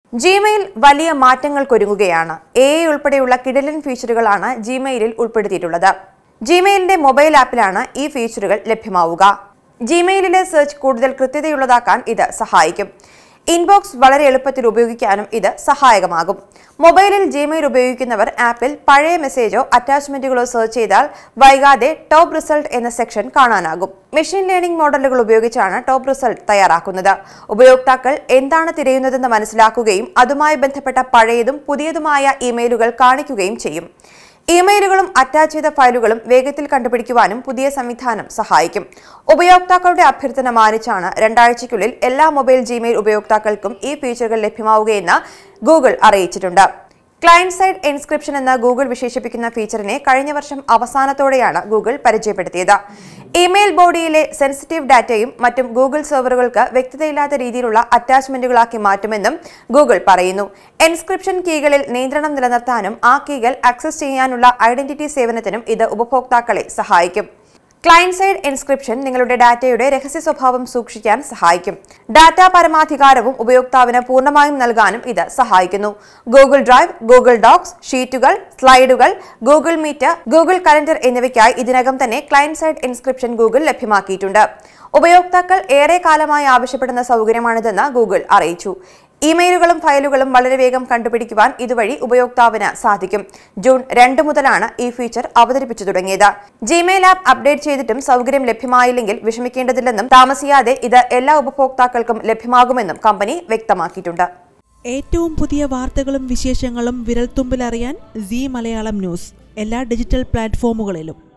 Gmail വലിയ മാറ്റങ്ങൾക്കൊരുങ്ങുകയാണ് A I ഉൾപ്പെടെയുള്ള കിടലൻ ഫീച്ചറുകളാണ് ജിമെയിലിൽ ഉൾപ്പെടുത്തിയിട്ടുള്ളത് ജിമെയിലിന്റെ മൊബൈൽ ആപ്പിലാണ് ഈ ഫീച്ചറുകൾ ലഭ്യമാവുക ജിമെയിലിലെ സെർച്ച് കൂടുതൽ കൃത്യതയുള്ളതാക്കാൻ ഇത് സഹായിക്കും ഇൻബോക്സ് വളരെ എളുപ്പത്തിൽ ഉപയോഗിക്കാനും ഇത് സഹായകമാകും മൊബൈലിൽ ജിമെയിൽ ഉപയോഗിക്കുന്നവർ ആപ്പിൽ പഴയ മെസ്സേജോ അറ്റാച്ച്മെന്റുകളോ സെർച്ച് ചെയ്താൽ വൈകാതെ ടോപ്പ് റിസൾട്ട് എന്ന സെക്ഷൻ കാണാനാകും മെഷീൻ ലേണിംഗ് മോഡലുകൾ ഉപയോഗിച്ചാണ് ടോപ്പ് റിസൾട്ട് തയ്യാറാക്കുന്നത് ഉപയോക്താക്കൾ എന്താണ് തിരയുന്നതെന്ന് മനസ്സിലാക്കുകയും അതുമായി ബന്ധപ്പെട്ട പഴയതും പുതിയതുമായ ഇമെയിലുകൾ കാണിക്കുകയും ചെയ്യും ഇമെയിലുകളും അറ്റാച്ച് ചെയ്ത ഫയലുകളും വേഗത്തിൽ കണ്ടുപിടിക്കുവാനും പുതിയ സംവിധാനം സഹായിക്കും ഉപയോക്താക്കളുടെ അഭ്യർത്ഥന മാനിച്ചാണ് രണ്ടാഴ്ചയ്ക്കുള്ളിൽ എല്ലാ മൊബൈൽ ജിമെയിൽ ഉപയോക്താക്കൾക്കും ഈ ഫീച്ചറുകൾ ലഭ്യമാവുകയെന്ന് ഗൂഗിൾ അറിയിച്ചിട്ടുണ്ട് ക്ലയന്റ് സൈഡ് എൻസ്ക്രിപ്ഷൻ എന്ന ഗൂഗിൾ വിശേഷിപ്പിക്കുന്ന ഫീച്ചറിനെ കഴിഞ്ഞ വർഷം അവസാനത്തോടെയാണ് ഗൂഗിൾ പരിചയപ്പെടുത്തിയത് ഇമെയിൽ ബോഡിയിലെ സെൻസിറ്റീവ് ഡാറ്റയും മറ്റും ഗൂഗിൾ സെർവറുകൾക്ക് വ്യക്തതയില്ലാത്ത രീതിയിലുള്ള അറ്റാച്ച്മെന്റുകളാക്കി മാറ്റുമെന്നും ഗൂഗിൾ പറയുന്നു എൻസ്ക്രിപ്ഷൻ കീകളിൽ നിയന്ത്രണം നിലനിർത്താനും ആ കീകൾ ആക്സസ് ചെയ്യാനുള്ള ഐഡന്റിറ്റി സേവനത്തിനും ഇത് ഉപഭോക്താക്കളെ സഹായിക്കും ക്ലയന്റ് സൈഡ് എൻസ്ക്രിപ്ഷൻ നിങ്ങളുടെ ഡാറ്റയുടെ രഹസ്യ സ്വഭാവം സൂക്ഷിക്കാൻ സഹായിക്കും ഡാറ്റ പരമാധികാരവും ഉപയോക്താവിന് പൂർണ്ണമായും നൽകാനും ഇത് സഹായിക്കുന്നു ഗൂഗിൾ ഡ്രൈവ് ഗൂഗിൾ ഡോക്സ് ഷീറ്റുകൾ സ്ലൈഡുകൾ ഗൂഗിൾ മീറ്റ് ഗൂഗിൾ കലണ്ടർ എന്നിവയ്ക്കായി ഇതിനകം തന്നെ ക്ലയന്റ് സൈഡ് എൻസ്ക്രിപ്ഷൻ ഗൂഗിൾ ലഭ്യമാക്കിയിട്ടുണ്ട് ഉപയോക്താക്കൾ ഏറെ കാലമായി ആവശ്യപ്പെടുന്ന സൗകര്യമാണിതെന്ന് ഗൂഗിൾ അറിയിച്ചു ഇമെയിലുകളും ഫയലുകളും വളരെ വേഗം കണ്ടുപിടിക്കുവാൻ ഇതുവഴി ഉപയോക്താവിന് സാധിക്കും ജൂൺ രണ്ട് മുതലാണ് ഈ ഫീച്ചർ അവതരിപ്പിച്ചു തുടങ്ങിയത് ജിമെയിൽ ആപ്പ് അപ്ഡേറ്റ് ചെയ്തിട്ടും സൗകര്യം ലഭ്യമായില്ലെങ്കിൽ വിഷമിക്കേണ്ടതില്ലെന്നും താമസിയാതെ ഇത് എല്ലാ ഉപഭോക്താക്കൾക്കും ലഭ്യമാകുമെന്നും കമ്പനി വ്യക്തമാക്കിയിട്ടുണ്ട് ഏറ്റവും പുതിയ വാർത്തകളും വിശേഷങ്ങളും വിരൽത്തുമ്പിലറിയാൻ സി മലയാളം ന്യൂസ് എല്ലാ ഡിജിറ്റൽ പ്ലാറ്റ്ഫോമുകളിലും